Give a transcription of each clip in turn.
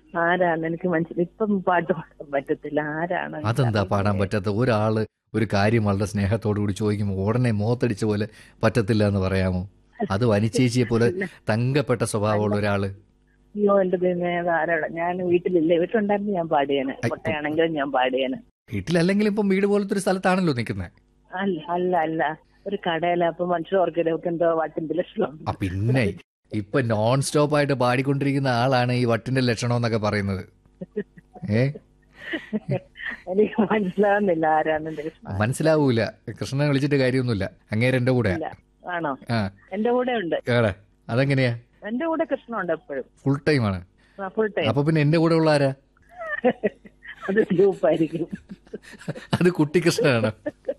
ആരാണ് എനിക്ക് മനസ്സിലായി ഇപ്പം പാട്ട് പാടാൻ പറ്റത്തില്ല ആരാണ് എനിക്ക് അതെന്താ പാടാൻ അറിയില്ല. പറ്റാത്ത ഒരാള് ഒരു കാര്യം വളരെ സ്നേഹത്തോടു കൂടി ചോദിക്കുമ്പോൾ ഉടനെ മുഖത്തടിച്ച പോലെ പറ്റത്തില്ല എന്ന് പറയാമോ അത് വനിച്ചേച്ചിയെ പോലെ തങ്കപ്പെട്ട സ്വഭാവമുള്ള ഒരാള് അയ്യോ എന്റെ ദൈവമേ അത് ആരാണ് ഞാൻ വീട്ടിലില്ല വീട്ടിലുണ്ടായിരുന്നു ഞാൻ പാടിയേനെ ഐ, കൊട്ടയാണെങ്കിലും ഞാൻ പാടിയേനെ വീട്ടിലല്ലെങ്കിലും ഇപ്പം വീട് പോലത്തെ ഒരു സ്ഥലത്താണല്ലോ നിൽക്കുന്നത് അല്ല അല്ല അല്ല ഒരു കടയില അപ്പൊ മനുഷ്യർ ഓർക്കിടയൊക്കെ എന്തോ വാട്ടിന്റെ ലക്ഷണം ആ പിന്നെ ഇപ്പൊ നോൺ സ്റ്റോപ്പ് ആയിട്ട് പാടിക്കൊണ്ടിരിക്കുന്ന ആളാണ് ഈ വട്ടിന്റെ ലക്ഷണം എന്നൊക്കെ പറയുന്നത് ഏ എനിക്ക് മനസ്സിലാവുന്നില്ല ആരാണ് എന്റെ കൃഷ്ണ മനസ്സിലാവൂല കൃഷ്ണനെ വിളിച്ചിട്ട് കാര്യമൊന്നുമില്ല അങ്ങേര് എന്റെ കൂടെ ഇല്ല ആണോ ആ എന്റെ കൂടെ ഉണ്ട് ഏടെ അതെങ്ങനെയാ എന്റെ കൂടെ കൃഷ്ണ ഉണ്ട് എപ്പോഴും ഫുൾ ടൈം ആണ് ഫുൾ ടൈം അപ്പൊ പിന്നെ എന്റെ കൂടെ ഉള്ള ആരാ അത് ഗ്രൂപ്പ് ആയിരിക്കും അത് കുട്ടിക്കൃഷ്ണനാണ്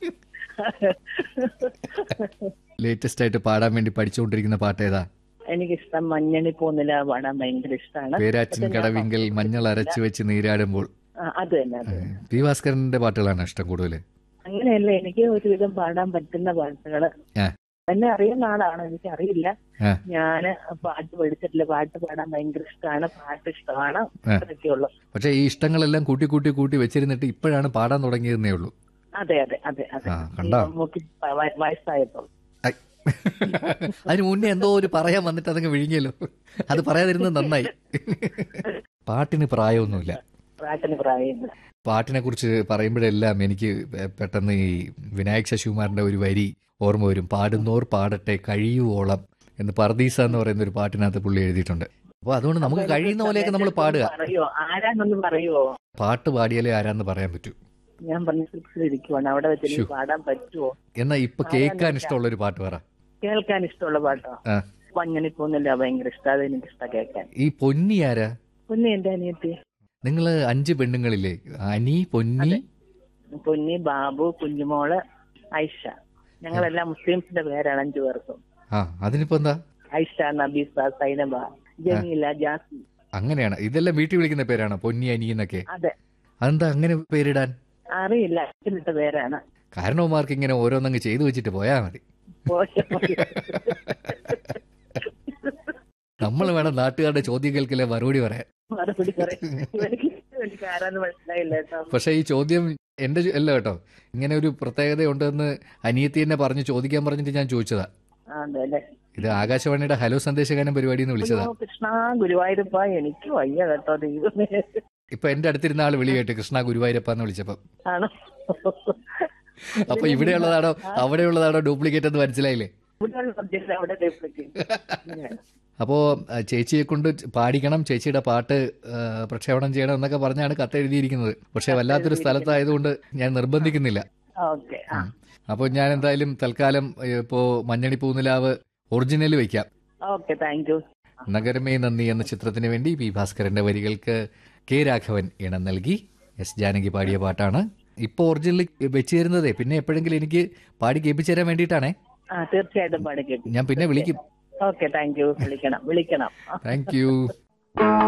ലേറ്റസ്റ്റ് ആയിട്ട് പാടാൻ വേണ്ടി പഠിച്ചുകൊണ്ടിരിക്കുന്ന പാട്ട് ഏതാ എനിക്കിഷ്ടം മഞ്ഞണി പോന്നില പാടാൻ ഭയങ്കര ഇഷ്ടമാണ് പേരാച്ചിൻ കടവിങ്കൽ മഞ്ഞൾ അരച്ചു വെച്ച് നീരാടുമ്പോൾ അത് തന്നെ അത് തന്നെ. പി ഭാസ്കരന്റെ പാട്ടുകളാണ് ഇഷ്ടം കൂടുതൽ അങ്ങനെയല്ല എനിക്ക് ഒരുവിധം പാടാൻ പറ്റുന്ന പാട്ടുകള് ആ. എന്നെ അറിയുന്ന ആളാണ് എനിക്ക് അറിയില്ല ആ. ഞാന് പാട്ട് പഠിച്ചിട്ടില്ല പാട്ട് പാടാൻ ഭയങ്കര ഇഷ്ടമാണ് പാട്ട് ഇഷ്ടമാണ് ആ. അതൊക്കെയുള്ളു പക്ഷെ ഈ ഇഷ്ടങ്ങളെല്ലാം കൂട്ടി കൂട്ടി കൂട്ടി വെച്ചിരുന്നിട്ട് ഇപ്പോഴാണ് പാടാൻ തുടങ്ങിയതെന്നേ ഉള്ളൂ അതെ അതെ അതെ അതെ ആ, കണ്ടോ? ഈ മമ്മൂട്ടി വ- വയസ്സായപ്പോൾ ഐ. അതിന് മുന്നേ എന്തോ ഒരു പറയാൻ വന്നിട്ട് അതങ്ങ് വിഴുങ്ങിയല്ലോ അത് പറയാതിരുന്നത് നന്നായി പാട്ടിന് പ്രായമൊന്നുമില്ല പാട്ടിന് പ്രായമില്ല പാട്ടിനെ കുറിച്ച് പറയുമ്പോഴെല്ലാം എനിക്ക് പെ- പെട്ടെന്ന് ഈ വിനായക് ശശികുമാറിന്റെ ഒരു വരി ഓർമ്മ വരും പാടുന്നോർ പാടട്ടെ കഴിയുവോളം എന്ന് പർദീസ എന്ന് പറയുന്ന ഒരു പാട്ടിനകത്ത് പുള്ളി എഴുതിയിട്ടുണ്ട് അപ്പോൾ അതുകൊണ്ട് നമുക്ക് കഴിയുന്ന പോലെയൊക്കെ നമ്മൾ പാടുക പറയോ ആരാന്നൊന്ന് പറയുവോ പാട്ട് പാടിയാലേ ആരാന്ന് പറയാൻ പറ്റൂ ഞാൻ പറഞ്ഞ ഇരിക്കുവാണ് അവിടെ വെച്ച് എനിക്ക് ശ്ശോ. പാടാൻ പറ്റുമോ എന്നാ ഇപ്പൊ കേൾക്കാൻ ഇഷ്ടമുള്ള ഒരു പാട്ട് പറ കേൾക്കാൻ ഇഷ്ടമുള്ള പാട്ടോ ആ. മഞ്ഞണി പോകുന്നില്ല ഭയങ്കര ഇഷ്ടം അത് എനിക്ക് ഇഷ്ടം കേൾക്കാൻ ഈ പൊന്നി ആരാ പൊന്നി എന്റെ അനിയത്തി നിങ്ങള് അഞ്ച് പെണ്ണുങ്ങളില്ലേ അനി പൊന്നി പൊന്നി ബാബു കുഞ്ഞുമോള് ഐഷ ഞങ്ങളെല്ലാം മുസ്ലിംസിന്റെ പേരാണ് അഞ്ചു പേർക്കും ആ അതിനിപ്പോ എന്താ ഐഷ നബീസ സൈനബ ജമീല ജാസ്മി അങ്ങനെയാണ് ഇതെല്ലാം വീട്ടിൽ വിളിക്കുന്ന പേരാണ് പൊന്നി അനി എന്നൊക്കെ അതെ അതെന്താ അങ്ങനെ പേരിടാൻ അറിയില്ല അച്ഛനിട്ട പേരാണ് കാരണവന്മാർക്ക് ഇങ്ങനെ ഓരോന്നങ്ങ് ചെയ്തു വെച്ചിട്ട് പോയാ മതി പോയ മതി. നമ്മൾ വേണം നാട്ടുകാരുടെ ചോദ്യം കേൾക്കലെ മറുപടി പറയാൻ മറുപടി പറയും എനിക്ക് എനിക്ക് ആരാന്ന് മനസ്സിലായില്ല കേട്ടോ പക്ഷെ ഈ ചോദ്യം എന്റെ ചോ- അല്ല കേട്ടോ ഇങ്ങനെ ഒരു പ്രത്യേകത ഉണ്ടെന്ന് അനിയത്തി എന്നെ പറഞ്ഞ് ചോദിക്കാൻ പറഞ്ഞിട്ട് ഞാൻ ചോദിച്ചതാ ആ, അതെ അല്ലേ ഇത് ആകാശവാണിയുടെ ഹലോ സന്ദേശഗാനം പരിപാടി എന്ന് വിളിച്ചതാ അയ്യോ, കൃഷ്ണ ഗുരുവായൂരപ്പ എനിക്ക് വയ്യ കേട്ടോ ദൈവമേ ഇപ്പൊ എന്റെ അടുത്തിരുന്ന ആൾ വിളി കേട്ട് കൃഷ്ണ ഗുരുവായൂരപ്പ എന്ന് വിളിച്ചപ്പോ ആണോ അപ്പൊ ഇവിടെയുള്ളതാണോ അവിടെയുള്ളതാണോ ഡ്യൂപ്ലിക്കേറ്റ് എന്ന് മനസ്സിലായില്ലേ ഇവിടെയുള്ള സബ്ജക്റ്റ് അവിടെ ഡ്യൂപ്ലിക്കേറ്റ് അപ്പോ ആ, ചേച്ചിയെ കൊണ്ട് പാടിക്കണം ചേച്ചിയുടെ പാട്ട് ആ, പ്രക്ഷേപണം ചെയ്യണം എന്നൊക്കെ പറഞ്ഞാണ് കത്ത് എഴുതിയിരിക്കുന്നത് പക്ഷെ വല്ലാത്തൊരു സ്ഥലത്തായതുകൊണ്ട് ഞാൻ നിർബന്ധിക്കുന്നില്ല ഓക്കെ ആ അപ്പോൾ ഞാൻ എന്തായാലും തൽക്കാലം ഏ, ഇപ്പോ മഞ്ഞണി പൂനിലാവ് ഒറിജിനൽ വെക്കാം okay thank you Nagarame Nandi എന്ന ചിത്രത്തിന് വേണ്ടി പി ഭാസ്കരന്റെ വരികൾക്ക് കെ രാഘവൻ ഇണം നൽകി എസ് ജാനകി പാടിയ പാട്ടാണ് ഇപ്പോൾ ഒറിജിനൽ വെച്ച് തരുന്നതേ പിന്നെ എപ്പോഴെങ്കിലും എനിക്ക് പാടി കേൾപ്പിച്ചു തരാൻ വേണ്ടിയിട്ടാണേ ആ തീർച്ചയായിട്ടും പാടി കേട്ടു ഞാൻ പിന്നെ വിളിക്കും ഓക്കെ താങ്ക് യു വിളിക്കണം വിളിക്കണം താങ്ക് യു